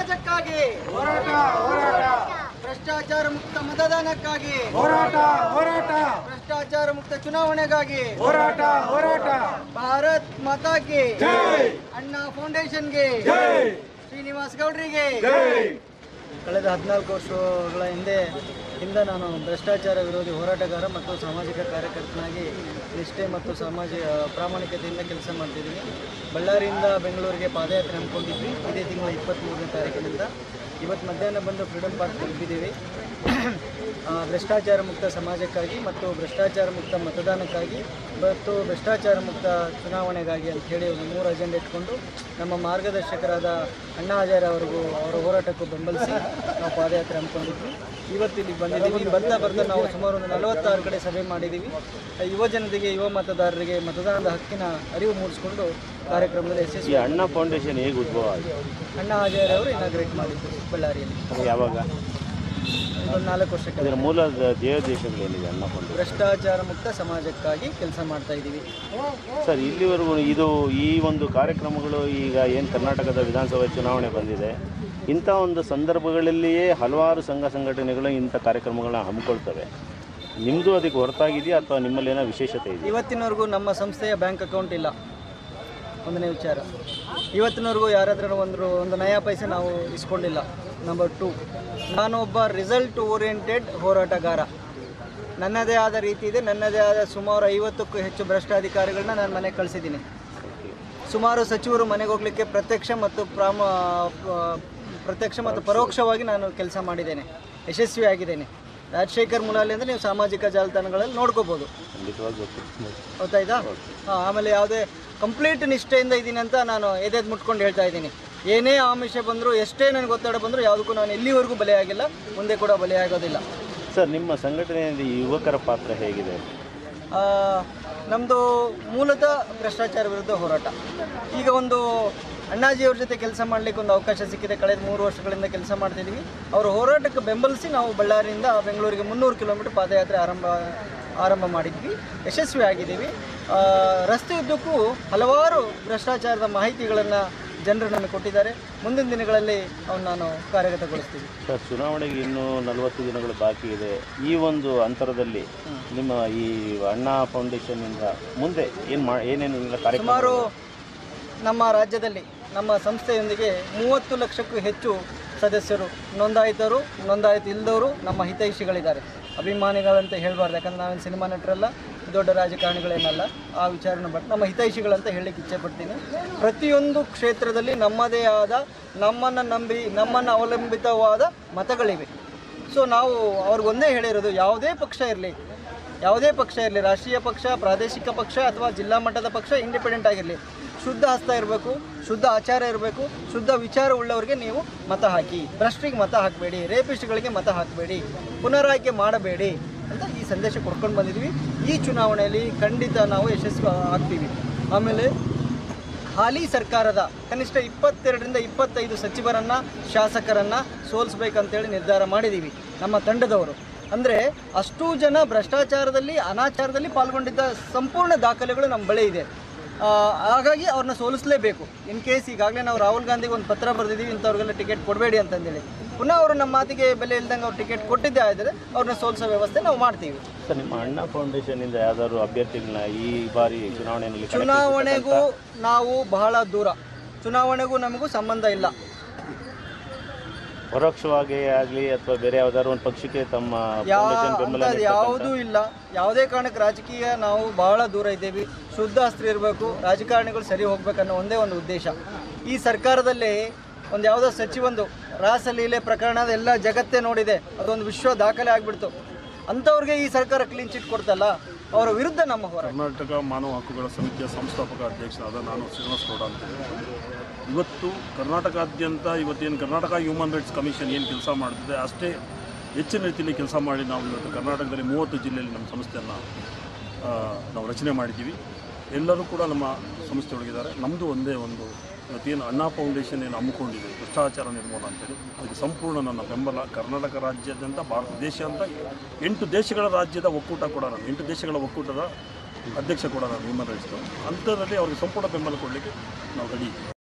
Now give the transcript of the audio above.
ಸಮಾಜಕ್ಕಾಗಿ ಹೋರಾಟ ಹೋರಾಟ ಭ್ರಷ್ಟಾಚಾರ ಮುಕ್ತ ಮತದಾನಕ್ಕಾಗಿ ಹೋರಾಟ ಹೋರಾಟ ಭ್ರಷ್ಟಾಚಾರ ಮುಕ್ತ ಚುನಾವಣೆಗಾಗಿ ಹೋರಾಟ ಹೋರಾಟ ಭಾರತ್ ಮಾತಾಗೆ ಜೈ ಅಣ್ಣ ಫೌಂಡೇಶನ್ಗೆ ಜೈ ಶ್ರೀನಿವಾಸ್ ಗೌಡ್ರಿಗೆ ಜೈ ಕಳೆದ ಹದಿನಾಲ್ಕು ವರ್ಷಗಳ ಹಿಂದೆ ಇಂದ ನಾನು ಭ್ರಷ್ಟಾಚಾರ ವಿರೋಧಿ ಹೋರಾಟಗಾರ ಮತ್ತು ಸಾಮಾಜಿಕ ಕಾರ್ಯಕರ್ತನಾಗಿ ನಿಷ್ಠೆ ಮತ್ತು ಸಾಮಾಜಿಕ ಪ್ರಾಮಾಣಿಕತೆಯಿಂದ ಕೆಲಸ ಮಾಡ್ತಿದ್ದೀನಿ ಬಳ್ಳಾರಿಯಿಂದ ಬೆಂಗಳೂರಿಗೆ ಪಾದಯಾತ್ರೆ ಹಮ್ಮಿಕೊಂಡಿದ್ವಿ ಇದೇ ತಿಂಗಳ ಇಪ್ಪತ್ತ್ಮೂರನೇ ತಾರೀಕಿನಿಂದ ಇವತ್ತು ಮಧ್ಯಾಹ್ನ ಬಂದು ಫ್ರೀಡಮ್ ಪಾರ್ಕ್ ತಲುಪಿದ್ದೀವಿ ಆ, ಭ್ರಷ್ಟಾಚಾರ ಮುಕ್ತ ಸಮಾಜಕ್ಕಾಗಿ ಮತ್ತು ಭ್ರಷ್ಟಾಚಾರ ಮುಕ್ತ ಮತದಾನಕ್ಕಾಗಿ ಮತ್ತು ಭ್ರಷ್ಟಾಚಾರ ಮುಕ್ತ ಚುನಾವಣೆಗಾಗಿ ಅಂತ ಹೇಳಿ ಒಂದು ಮೂರು ಅಜೆಂಡ ಇಟ್ಕೊಂಡು ನಮ್ಮ ಮಾರ್ಗದರ್ಶಕರಾದ ಅಣ್ಣಾ ಹಜಾರೆ ಅವರಿಗೂ ಅವರ ಹೋರಾಟಕ್ಕೂ ಬೆಂಬಲಿಸಿ ನಾವು ಪಾದಯಾತ್ರೆ ಹಮ್ಮಿಕೊಂಡಿದ್ವಿ ಇವತ್ತು ಇಲ್ಲಿಗೆ ಬಂದಿದ್ದೀವಿ ಬರ್ತಾ ಬರ್ತಾ ನಾವು ಸುಮಾರು ಒಂದು ನಲವತ್ತಾರು ಕಡೆ ಸಭೆ ಮಾಡಿದ್ದೀವಿ ಯುವ ಜನತೆಗೆ ಯುವ ಮತದಾರರಿಗೆ ಮತದಾನದ ಹಕ್ಕಿನ ಅರಿವು ಮೂಡಿಸ್ಕೊಂಡು ಕಾರ್ಯಕ್ರಮದಲ್ಲಿ ಈ ಯಶಸ್ವಿ ಅಣ್ಣ ಫೌಂಡೇಶನ್ ಹೇಗೆ ಉದ್ಭವ ಆಗಿದೆ ಅಣ್ಣಾ ಹಜಾರೆ ಅವರು ಇನಾಗ್ರೇಟ್ ಮಾಡಿದ್ರು ಬಳ್ಳಾರಿಯಲ್ಲಿ ಯಾವಾಗ ಇದೊಂದು ನಾಲ್ಕು ವರ್ಷಕ್ಕೆ ಇದರ ಮೂಲ ಧ್ಯೇಯೋದ್ದೇಶಗಳೇನಿದೆ ಅಣ್ಣ ಫೌಂಡೇಶನ್ ಭ್ರಷ್ಟಾಚಾರ ಮುಕ್ತ ಸಮಾಜಕ್ಕಾಗಿ ಕೆಲಸ ಮಾಡ್ತಾ ಇದ್ದೀವಿ ಸರ್ ಇಲ್ಲಿವರೆಗೂ ಇದು ಈ ಒಂದು ಕಾರ್ಯಕ್ರಮಗಳು ಈಗ ಏನು ಕರ್ನಾಟಕದ ವಿಧಾನಸಭೆ ಚುನಾವಣೆ ಬಂದಿದೆ ಇಂಥ ಒಂದು ಸಂದರ್ಭಗಳಲ್ಲಿಯೇ ಹಲವಾರು ಸಂಘ ಸಂಘಟನೆಗಳು ಇಂಥ ಕಾರ್ಯಕ್ರಮಗಳನ್ನ ಹಮ್ಮಿಕೊಳ್ತವೆ ನಿಮ್ಮದು ಅದಕ್ಕೆ ಹೊರತಾಗಿದೆಯಾ ಅಥವಾ ನಿಮ್ಮಲ್ಲಿ ಏನೋ ವಿಶೇಷತೆ ಇದೆ ಇವತ್ತಿನವರೆಗೂ ನಮ್ಮ ಸಂಸ್ಥೆಯ ಬ್ಯಾಂಕ್ ಅಕೌಂಟ್ ಇಲ್ಲ ಒಂದನೇ ವಿಚಾರ ಇವತ್ತಿನವರೆಗೂ ಯಾರ ಹತ್ರ ಒಂದು ಒಂದು ನಯಾ ಪೈಸೆ ನಾವು ಇಸ್ಕೊಂಡಿಲ್ಲ ನಂಬರ್ ಟು ನಾನೊಬ್ಬ ರಿಸಲ್ಟ್ ಓರಿಯೆಂಟೆಡ್ ಹೋರಾಟಗಾರ ನನ್ನದೇ ಆದ ರೀತಿ ಇದೆ ನನ್ನದೇ ಆದ ಸುಮಾರು ಐವತ್ತಕ್ಕೂ ಹೆಚ್ಚು ಭ್ರಷ್ಟಾಧಿಕಾರಿಗಳನ್ನ ನಾನು ಮನೆಗೆ ಕಳಿಸಿದ್ದೀನಿ ಸುಮಾರು ಸಚಿವರು ಮನೆಗೆ ಹೋಗ್ಲಿಕ್ಕೆ ಪ್ರತ್ಯಕ್ಷ ಮತ್ತು ಪ್ರಾಮ ಪ- ಪ್ರತ್ಯಕ್ಷ ಮತ್ತು ಪರೋಕ್ಷವಾಗಿ ನಾನು ಕೆಲಸ ಮಾಡಿದ್ದೇನೆ ಯಶಸ್ವಿಯಾಗಿದ್ದೇನೆ ರಾಜಶೇಖರ್ ಮುಲಾಲಿ ಅಂದರೆ ನೀವು ಸಾಮಾಜಿಕ ಜಾಲತಾಣಗಳಲ್ಲಿ ನೋಡ್ಕೋಬೋದು ಖಂಡಿತವಾಗಿ ಗೊತ್ತು ಗೊತ್ತಾಯ್ತಾ ಹಾಂ ಆಮೇಲೆ ಯಾವುದೇ ಕಂಪ್ಲೀಟ್ ನಿಷ್ಠೆಯಿಂದ ಇದ್ದೀನಿ ಅಂತ ನಾನು ಎದೆದು ಮುಟ್ಕೊಂಡು ಹೇಳ್ತಾ ಇದ್ದೀನಿ ಏನೇ ಆಮಿಷ ಬಂದರೂ ಎಷ್ಟೇ ನನಗೆ ಒತ್ತಡ ಬಂದರೂ ಯಾವುದಕ್ಕೂ ನಾನು ಎಲ್ಲಿವರೆಗೂ ಬಲಿಯಾಗಿಲ್ಲ ಮುಂದೆ ಕೂಡ ಬಲಿಯಾಗೋದಿಲ್ಲ ಸರ್ ನಿಮ್ಮ ಸಂಘಟನೆಯಲ್ಲಿ ಯುವಕರ ಪಾತ್ರ ಹೇಗಿದೆ ನಮ್ಮದು ಮೂಲತಃ ಭ್ರಷ್ಟಾಚಾರ ವಿರುದ್ಧ ಹೋರಾಟ ಈಗ ಒಂದು ಅಣ್ಣಾಜಿಯವ್ರ ಜೊತೆ ಕೆಲಸ ಮಾಡಲಿಕ್ಕೆ ಒಂದು ಅವಕಾಶ ಸಿಕ್ಕಿದೆ ಕಳೆದ ಮೂರು ವರ್ಷಗಳಿಂದ ಕೆಲಸ ಮಾಡ್ತಿದ್ದೀವಿ ಅವರ ಹೋರಾಟಕ್ಕೆ ಬೆಂಬಲಿಸಿ ನಾವು ಬಳ್ಳಾರಿಯಿಂದ ಬೆಂಗಳೂರಿಗೆ ಮುನ್ನೂರು ಕಿಲೋಮೀಟರ್ ಪಾದಯಾತ್ರೆ ಆರಂಭ ಆರಂಭ ಮಾಡಿದ್ವಿ ಯಶಸ್ವಿ ಆಗಿದ್ದೀವಿ ಆ, ರಸ್ತೆ ಉದ್ದಕ್ಕೂ ಹಲವಾರು ಭ್ರಷ್ಟಾಚಾರದ ಮಾಹಿತಿಗಳನ್ನು ಜನರು ನಮಗೆ ಕೊಟ್ಟಿದ್ದಾರೆ ಮುಂದಿನ ದಿನಗಳಲ್ಲಿ ಅವನ್ನ ನಾನು ಕಾರ್ಯಗತಗೊಳಿಸ್ತೀವಿ ಸರ್ ಚುನಾವಣೆಗೆ ಇನ್ನೂ ನಲವತ್ತು ದಿನಗಳು ಬಾಕಿ ಇದೆ ಈ ಒಂದು ಅಂತರದಲ್ಲಿ ನಿಮ್ಮ ಈ ಅಣ್ಣಾ ಫೌಂಡೇಶನ್ನಿಂದ ಮುಂದೆ ಏನು ಮಾ ಏನೇನು ಕಾರ್ಯಕ್ರಮ ಸುಮಾರು ನಮ್ಮ ರಾಜ್ಯದಲ್ಲಿ ನಮ್ಮ ಸಂಸ್ಥೆಯೊಂದಿಗೆ ಮೂವತ್ತು ಲಕ್ಷಕ್ಕೂ ಹೆಚ್ಚು ಸದಸ್ಯರು ನೋಂದಾಯಿತರು ನೋಂದಾಯಿತ ಇಲ್ಲದವರು ನಮ್ಮ ಹಿತೈಷಿಗಳಿದ್ದಾರೆ ಅಭಿಮಾನಿಗಳಂತ ಹೇಳಬಾರ್ದು ಯಾಕಂದ್ರೆ ನಾವೇನು ಸಿನಿಮಾ ನಟರಲ್ಲ ದೊಡ್ಡ ರಾಜಕಾರಣಿಗಳೇನಲ್ಲ ಆ ವಿಚಾರನ ಬಟ್ ನಮ್ಮ ಹಿತೈಷಿಗಳಂತ ಹೇಳಲಿಕ್ಕೆ ಇಚ್ಛೆಪಡ್ತೀನಿ ಪ್ರತಿಯೊಂದು ಕ್ಷೇತ್ರದಲ್ಲಿ ನಮ್ಮದೇ ಆದ ನಮ್ಮನ್ನು ನಂಬಿ ನಮ್ಮನ್ನು ಅವಲಂಬಿತವಾದ ಮತಗಳಿವೆ ಸೊ ನಾವು ಅವ್ರಿಗೊಂದೇ ಹೇಳಿರೋದು ಯಾವುದೇ ಪಕ್ಷ ಇರಲಿ ಯಾವುದೇ ಪಕ್ಷ ಇರಲಿ ರಾಷ್ಟ್ರೀಯ ಪಕ್ಷ ಪ್ರಾದೇಶಿಕ ಪಕ್ಷ ಅಥವಾ ಜಿಲ್ಲಾ ಮಟ್ಟದ ಪಕ್ಷ ಇಂಡಿಪೆಂಡೆಂಟ್ ಆಗಿರಲಿ ಶುದ್ಧ ಹಸ್ತ ಇರಬೇಕು ಶುದ್ಧ ಆಚಾರ ಇರಬೇಕು ಶುದ್ಧ ವಿಚಾರ ಉಳ್ಳವರಿಗೆ ನೀವು ಮತ ಹಾಕಿ ಭ್ರಷ್ಟರಿಗೆ ಮತ ಹಾಕಬೇಡಿ ರೇಪಿಸ್ಟ್ಗಳಿಗೆ ಮತ ಹಾಕಬೇಡಿ ಪುನರಾಯ್ಕೆ ಮಾಡಬೇಡಿ ಅಂತ ಈ ಸಂದೇಶ ಕೊಡ್ಕೊಂಡು ಬಂದಿದ್ವಿ ಈ ಚುನಾವಣೆಯಲ್ಲಿ ಖಂಡಿತ ನಾವು ಯಶಸ್ವಿ ಆಗ್ತೀವಿ ಆಮೇಲೆ ಹಾಲಿ ಸರ್ಕಾರದ ಕನಿಷ್ಠ ಇಪ್ಪತ್ತೆರಡರಿಂದ ಇಪ್ಪತ್ತೈದು ಸಚಿವರನ್ನ ಶಾಸಕರನ್ನ ಸೋಲಿಸ್ಬೇಕಂತೇಳಿ ನಿರ್ಧಾರ ಮಾಡಿದ್ದೀವಿ ನಮ್ಮ ತಂಡದವರು ಅಂದರೆ ಅಷ್ಟೂ ಜನ ಭ್ರಷ್ಟಾಚಾರದಲ್ಲಿ ಅನಾಚಾರದಲ್ಲಿ ಪಾಲ್ಗೊಂಡಿದ್ದ ಸಂಪೂರ್ಣ ದಾಖಲೆಗಳು ನಮ್ಮ ಬಳಿ ಇದೆ ಆ, ಹಾಗಾಗಿ ಅವ್ರನ್ನ ಸೋಲಿಸಲೇಬೇಕು ಇನ್ ಕೇಸ್ ಈಗಾಗಲೇ ನಾವು ರಾಹುಲ್ ಗಾಂಧಿಗೆ ಒಂದು ಪತ್ರ ಬರೆದಿದ್ದೀವಿ ಇಂಥವ್ರಿಗೆಲ್ಲ ಟಿಕೆಟ್ ಕೊಡಬೇಡಿ ಅಂತಂದೇಳಿ ಪುನಃ ಅವರು ನಮ್ಮ ಮಾತಿಗೆ ಬೆಲೆ ಇಲ್ದಂಗೆ ಅವ್ರು ಟಿಕೆಟ್ ಕೊಟ್ಟಿದ್ದೇ ಆದರೆ ಅವ್ರನ್ನ ಸೋಲಿಸೋ ವ್ಯವಸ್ಥೆ ನಾವು ಮಾಡ್ತೀವಿ ಸರ್ ನಿಮ್ಮ ಅಣ್ಣ ಫೌಂಡೇಶನ್ನಿಂದ ಯಾವ್ದಾದ್ರು ಅಭ್ಯರ್ಥಿಗಳನ್ನ ಈ ಬಾರಿ ಚುನಾವಣೆಯಲ್ಲಿ ಕಣಕ್ಕಿಳಿಸ್ತಕ್ಕಂಥ- ಚುನಾವಣೆಗೂ ನಾವು ಬಹಳ ದೂರ ಚುನಾವಣೆಗೂ ನಮಗೂ ಸಂಬಂಧ ಇಲ್ಲ ಪರೋಕ್ಷವಾಗಿ ಆಗಲಿ ಅಥವಾ ಬೇರೆ ಯಾವ್ದಾದ್ರು ಒಂದು ಪಕ್ಷಕ್ಕೆ ತಮ್ಮ ಯಾ ಫೌಂಡೇಶನ್ ಬೆಂಬಲ ಅಂಥದ್ದು ಯಾವುದೂ ಇಲ್ಲ ಯಾವುದೇ ಕಾರಣಕ್ಕೆ ರಾಜಕೀಯ ನಾವು ಬಹಳ ದೂರ ಇದ್ದೇವೆ ಶುದ್ಧ ಅಸ್ತ್ರ ಇರಬೇಕು ರಾಜಕಾರಣಿಗಳು ಸರಿ ಹೋಗ್ಬೇಕನ್ನೋ ಒಂದೇ ಒಂದು ಉದ್ದೇಶ ಈ ಸರ್ಕಾರದಲ್ಲಿ ಒಂದು ಯಾವುದೋ ಸಚಿವೊಂದು ರಾಸಲೀಲೆ ಪ್ರಕರಣದ ಎಲ್ಲ ಜಗತ್ತೇ ನೋಡಿದೆ ಅದೊಂದು ವಿಶ್ವ ದಾಖಲೆ ಆಗಿಬಿಡ್ತು ಅಂಥವ್ರಿಗೆ ಈ ಸರ್ಕಾರ ಕ್ಲೀನ್ ಚಿಟ್ ಕೊಡ್ತಲ್ಲ ಅವರ ವಿರುದ್ಧ ನಮ್ಮ ಹೋರಾಟ ಕರ್ನಾಟಕ ಮಾನವ ಹಕ್ಕುಗಳ ಸಮಿತಿಯ ಸಂಸ್ಥಾಪಕ ಅಧ್ಯಕ್ಷರಾದ ನಾನು ಶ್ರೀನಿವಾಸ್ ಗೌಡ ಅಂತೇಳಿ ಇವತ್ತು ಕರ್ನಾಟಕಾದ್ಯಂತ ಇವತ್ತೇನು ಕರ್ನಾಟಕ ಹ್ಯೂಮನ್ ರೈಟ್ಸ್ ಕಮಿಷನ್ ಏನು ಕೆಲಸ ಮಾಡ್ತಿದೆ ಅಷ್ಟೇ ಹೆಚ್ಚಿನ ರೀತಿಯಲ್ಲಿ ಕೆಲಸ ಮಾಡಿ ನಾವು ಇವತ್ತು ಕರ್ನಾಟಕದಲ್ಲಿ ಮೂವತ್ತು ಜಿಲ್ಲೆಯಲ್ಲಿ ನಮ್ಮ ಸಂಸ್ಥೆಯನ್ನು ಆ, ನಾವು ರಚನೆ ಮಾಡಿದ್ದೀವಿ ಎಲ್ಲರೂ ಕೂಡ ನಮ್ಮ ಸಂಸ್ಥೆ ಒಳಗಿದ್ದಾರೆ ನಮ್ಮದು ಒಂದೇ ಒಂದು ಇವತ್ತೇನು ಅಣ್ಣಾ ಫೌಂಡೇಶನ್ ಏನು ಹಮ್ಮಿಕೊಂಡಿದೆ ಭ್ರಷ್ಟಾಚಾರ ನಿರ್ಮೂಲ ಅಂತೇಳಿ ಅದಕ್ಕೆ ಸಂಪೂರ್ಣ ನನ್ನ ಬೆಂಬಲ ಕರ್ನಾಟಕ ರಾಜ್ಯಾದ್ಯಂತ ಭಾರತ ದೇಶ ಅಂತ ಎಂಟು ದೇಶಗಳ ರಾಜ್ಯದ ಒಕ್ಕೂಟ ಕೂಡ ನಾನು ಎಂಟು ದೇಶಗಳ ಒಕ್ಕೂಟದ ಅಧ್ಯಕ್ಷ ಕೂಡ ನಾನು ಹ್ಯೂಮನ್ ರೈಟ್ಸ್ದು ಅಂಥದ್ರಲ್ಲಿ ಅವ್ರಿಗೆ ಸಂಪೂರ್ಣ ಬೆಂಬಲ ಕೊಡಲಿಕ್ಕೆ ನಾವು ರೆಡಿ ಇದ್ದೀವಿ